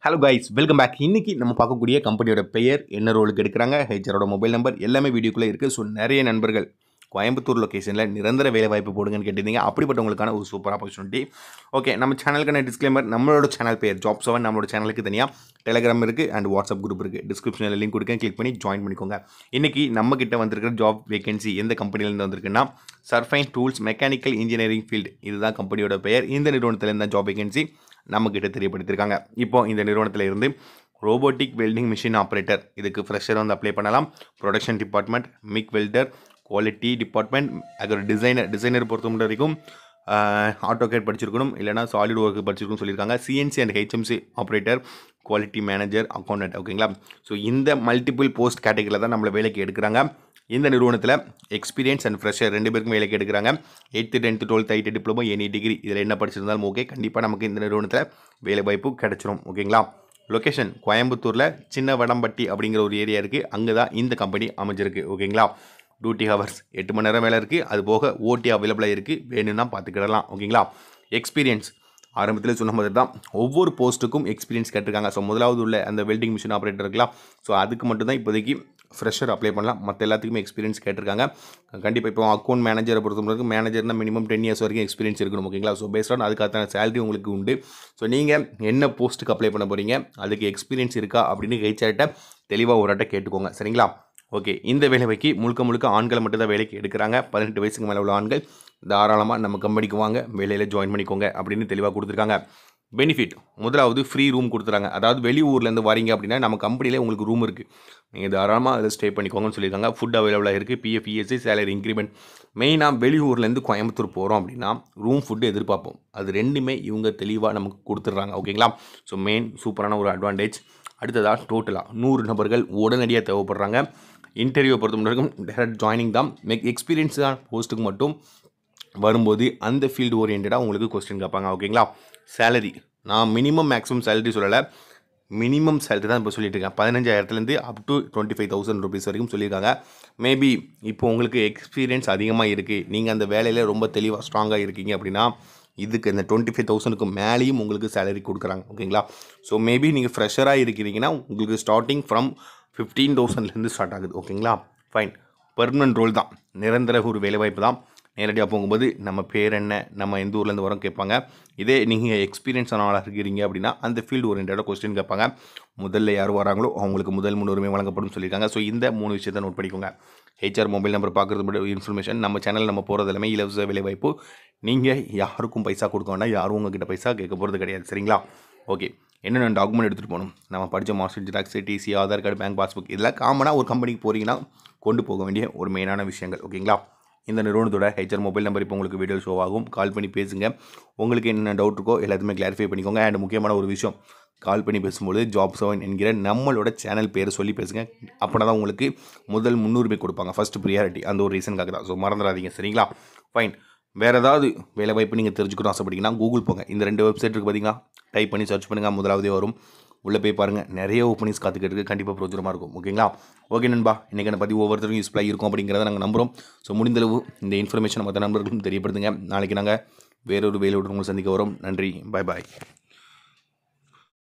hello guys welcome back இன்னைக்கு நம்ம பார்க்கக்கூடிய கம்பெனியோட பெயர் என்ன ரோலுக்கு எடுக்கிறாங்க ஹெச்ஆரோட மொபைல் நம்பர் எல்லாமே வீடியோக்குள்ளே இருக்குது ஸோ நிறைய நண்பர்கள் கோயம்புத்தூர் லொக்கேஷனில் நிரந்தர வேலை வாய்ப்பு போடுங்கன்னு கேட்டிருந்தீங்க அப்படிப்பட்டவங்களுக்கான ஒரு சூப்பர் ஆப்பர்ச்சுனிட்டி ஓகே நம்ம சேனலுக்கான டிஸ்க்ளைமர் நம்மளோட சேனல் பேர் ஜாப் செவன் நம்மளோட சேனலுக்கு தனியாக டெலிகிராம் இருக்குது அண்ட் வாட்ஸ்அப் குரூப் இருக்குது டிஸ்கிரிப்ஷனில் லிங்க் கொடுக்க கிளிக் பண்ணி ஜாயின் பண்ணிக்கோங்க இன்றைக்கி நம்ம கிட்ட வந்திருக்கிற ஜாப் வேகன்சி எந்த கம்பெனிலேருந்து வந்திருக்குன்னா Surfine Tools mechanical engineering field இதுதான் கம்பெனியோட பெயர் இந்த நிறுவனத்தில் ஜாப் வேகன்சி நம்மக்கிட்ட தெரியப்படுத்தியிருக்காங்க இப்போ இந்த நிறுவனத்தில் இருந்து ரோபோட்டிக் வெல்டிங் மிஷின் ஆப்ரேட்டர் இதுக்கு ஃப்ரெஷர் வந்து அப்ளை பண்ணலாம் production department MIG welder quality department அப்புறம் டிசைனர் டிசைனர் பொறுத்த மட்டும் வரைக்கும் ஆட்டோ கேட் படிச்சிருக்கணும் இல்லைனா சாலிட் ஒர்க் படிச்சிருக்கணும் சொல்லியிருக்காங்க CNC and HMC operator quality manager accountant ஓகேங்களா ஸோ இந்த மல்டிபிள் போஸ்ட் கேட்டகரியில் தான் நம்மளை வேலைக்கு எடுக்கிறாங்க இந்த நிறுவனத்தில் எக்ஸ்பீரியன்ஸ் அண்ட் ஃப்ரெஷர் ரெண்டு பேருக்கும் வேலைக்கு எடுக்கிறாங்க eighth tenth twelfth IT diploma any degree இதில் என்ன படிச்சிருந்தாலும் ஓகே கண்டிப்பாக நமக்கு இந்த நிறுவனத்தில் வேலை வாய்ப்பு கிடைச்சிரும் ஓகேங்களா லொக்கேஷன் கோயம்புத்தூரில் சின்ன வடம்பட்டி அப்படிங்கிற ஒரு ஏரியா இருக்குது அங்கே தான் இந்த கம்பெனி அமைஞ்சிருக்கு ஓகேங்களா டியூட்டி ஹவர்ஸ் எட்டு மணி நேரம் வேலை இருக்குது அது போக ஓடி அவைலபிளாக இருக்குது வேணும்னா பார்த்துக்கிடலாம் ஓகேங்களா எக்ஸ்பீரியன்ஸ் ஆரம்பத்தில் சொன்ன மாதிரி தான் ஒவ்வொரு போஸ்ட்டுக்கும் எக்ஸ்பீரியன்ஸ் கேட்டிருக்காங்க ஸோ முதலாவது உள்ள அந்த வெல்டிங் மிஷின் ஆப்ரேட்டர் இருக்கலாம் ஸோ அதுக்கு மட்டும் தான் இப்போதைக்கு ஃப்ரெஷர் அப்ளை பண்ணலாம் மற்ற எல்லாத்துக்குமே எக்ஸ்பீரியன்ஸ் கேட்டிருக்காங்க கண்டிப்பாக இப்போ அக்கௌண்ட் மேனேஜரை பொறுத்தவரைக்கும் மேனேஜர்னா மினிமம் டென் இயர்ஸ் வரைக்கும் எக்ஸ்பீரியன்ஸ் இருக்கணும் ஓகேங்களா ஸோ பேஸ்ட் ஆன் அதுக்கான சேலரி உங்களுக்கு உண்டு ஸோ நீங்கள் என்ன போஸ்ட்டுக்கு அப்ளை பண்ண போகிறீங்க அதுக்கு எக்ஸ்பீரியன்ஸ் இருக்கா அப்படின்னு ஹெச்ஆர்ட்ட தெளிவாக ஒரு வாட்ட கேட்டுக்கோங்க சரிங்களா ஓகே இந்த வேலைக்கு முழுக்க முழுக்க ஆண்களை மட்டும் தான் வேலைக்கு எடுக்கிறாங்க பதினெட்டு வயசுக்கு மேலே உள்ள ஆண்கள் தாராளமாக நம்ம கம்பெனிக்கு வாங்க வேலையில் ஜாயின் பண்ணிக்கோங்க அப்படின்னு தெளிவாக கொடுத்துருக்காங்க பெனிஃபிட் முதலாவது ஃப்ரீ ரூம் கொடுத்துறாங்க அதாவது வெளி ஊர்லேருந்து வரீங்க அப்படின்னா நம்ம கம்பெனிலே உங்களுக்கு ரூம் இருக்குது நீங்கள் தாராளமாக அதில் ஸ்டே பண்ணிக்கோங்கன்னு சொல்லியிருக்காங்க ஃபுட் அவைலபிளாக இருக்குது பிஎஃப் இஎஸ்சி சேலரி இன்க்ரிமெண்ட் மெயினாக வெளியூர்லேருந்து கோயம்புத்தூர் போகிறோம் அப்படின்னா ரூம் ஃபுட்டு எதிர்பார்ப்போம் அது ரெண்டுமே இவங்க தெளிவாக நமக்கு கொடுத்துட்றாங்க ஓகேங்களா ஸோ மெயின் சூப்பரான ஒரு அட்வான்டேஜ் அடுத்ததாக டோட்டலாக நூறு நபர்கள் உடனடியாக தேவைப்படுறாங்க இன்டர்வியூ பொறுத்த மட்டும் டேரக்ட் ஜாயினிங் தான் மெக் எக்ஸ்பீரியன்ஸ் தான் போஸ்ட்டுக்கு மட்டும் வரும்போது அந்த ஃபீல்டு ஓரியன்டாக உங்களுக்கு கொஸ்டின் கேட்பாங்க ஓகேங்களா சேலரி நான் மினிமம் மேக்ஸிமம் சேலரி சொல்லலை மினிமம் சேலரி தான் இப்போ சொல்லிட்டு இருக்கேன் பதினஞ்சாயிரத்துலேருந்து up to twenty five thousand rupees வரைக்கும் சொல்லியிருக்காங்க மேபி இப்போ உங்களுக்கு எக்ஸ்பீரியன்ஸ் அதிகமாக இருக்குது நீங்கள் அந்த வேலையில் ரொம்ப தெளிவாக ஸ்ட்ராங்காக இருக்கீங்க அப்படின்னா இதுக்கு இந்த டுவெண்ட்டி ஃபைவ் தௌசண்ட்க்கு மேலேயும் உங்களுக்கு சேலரி கொடுக்குறாங்க ஓகேங்களா ஸோ மேபி நீங்கள் ஃப்ரெஷராக இருக்கிறீங்கன்னா உங்களுக்கு ஸ்டார்டிங் ஃப்ரம் ஃபிஃப்டீன் தௌசண்ட்லேருந்து ஸ்டார்ட் ஆகுது ஓகேங்களா ஃபைன் பெர்மனன்ட் ரோல் தான் நிரந்தர ஒரு வேலைவாய்ப்பு தான் நேரடியாக போகும்போது நம்ம பேர் என்ன நம்ம எந்த ஊர்லேருந்து வரோம் கேட்பாங்க இதே நீங்கள் எக்ஸ்பீரியன்ஸ் ஆளாக இருக்கிறீங்க அப்படின்னா அந்த ஃபீல்டு ஓரியன்டாக கொஸ்டின் கேட்பாங்க முதல்ல யார் வராங்களோ அவங்களுக்கு முதல் முன்னுரிமை வழங்கப்படும் சொல்லியிருக்காங்க ஸோ இந்த மூணு விஷயத்தை நோட் பண்ணிக்கோங்க ஹெச்ஆர் மொபைல் நம்பர் பார்க்குறது மட்டும் இன்ஃபர்மேஷன் நம்ம சேனல் நம்ம போகிறது எல்லாமே இலவச வேலைவாய்ப்பு நீங்கள் யாருக்கும் பைசா கொடுக்க வேண்டாம் யாரும் உங்ககிட்ட பைசா கேட்க போகிறது கிடையாது சரிங்களா ஓகே என்னென்ன டாக்குமெண்ட் எடுத்துகிட்டு போகணும் நம்ம படித்த master xerox TC Aadhaar card bank passbook இதெல்லாம் காமனாக ஒரு கம்பெனிக்கு போகிறீங்கன்னா கொண்டு போக வேண்டிய ஒரு மெயினான விஷயங்கள் ஓகேங்களா இந்த நிறுவனத்தோட ஹெச்ஆர் மொபைல் நம்பர் இப்போ உங்களுக்கு வீடியோ ஷோ ஆகும் கால் பண்ணி பேசுங்க உங்களுக்கு என்ன டவுட் இருக்கோ எல்லாத்தையுமே கிளாரிஃபை பண்ணிக்கோங்க அண்ட் முக்கியமான ஒரு விஷயம் கால் பண்ணி பேசும்போது ஜாப் செவன் என்கிற நம்மளோட சேனல் பேர் சொல்லி பேசுங்க அப்படின்னா தான் உங்களுக்கு முதல் முன்னுரிமை கொடுப்பாங்க ஃபஸ்ட் ப்ரியாரிட்டி அந்த ஒரு ரீசனுக்காக தான் ஸோ மறந்துடாதீங்க சரிங்களா ஃபைன் வேறு ஏதாவது வேலை வாய்ப்பு நீங்கள் தெரிஞ்சுக்கணும் ஆசைப்பட்டீங்கன்னா கூகுள் போங்க இந்த ரெண்டு வெப்சைட் இருக்குது பார்த்தீங்களா டைப் பண்ணி சர்ச் பண்ணுங்கள் முதலாவதே வரும் உள்ளே போய் பாருங்கள் நிறைய ஓப்பனிங்ஸ் காத்துக்கிட்டு கண்டிப்பாக பிரோஜனமாக இருக்கும் ஓகேங்களா ஓகே நண்பா இன்றைக்கான பற்றி ஒவ்வொருத்தருக்கும் யூஸ்ஃபுல்லாக இருக்கும் அப்படிங்கிறத நாங்கள் நம்புகிறோம் ஸோ முடிந்தளவு இந்த இன்ஃபர்மேஷன் மற்ற நண்பர்களுக்கும் தெரியப்படுத்துங்க நாளைக்கு நாங்கள் வேறொரு வேலையோடு உங்களை சந்திக்க வரோம் நன்றி பாய் பாய்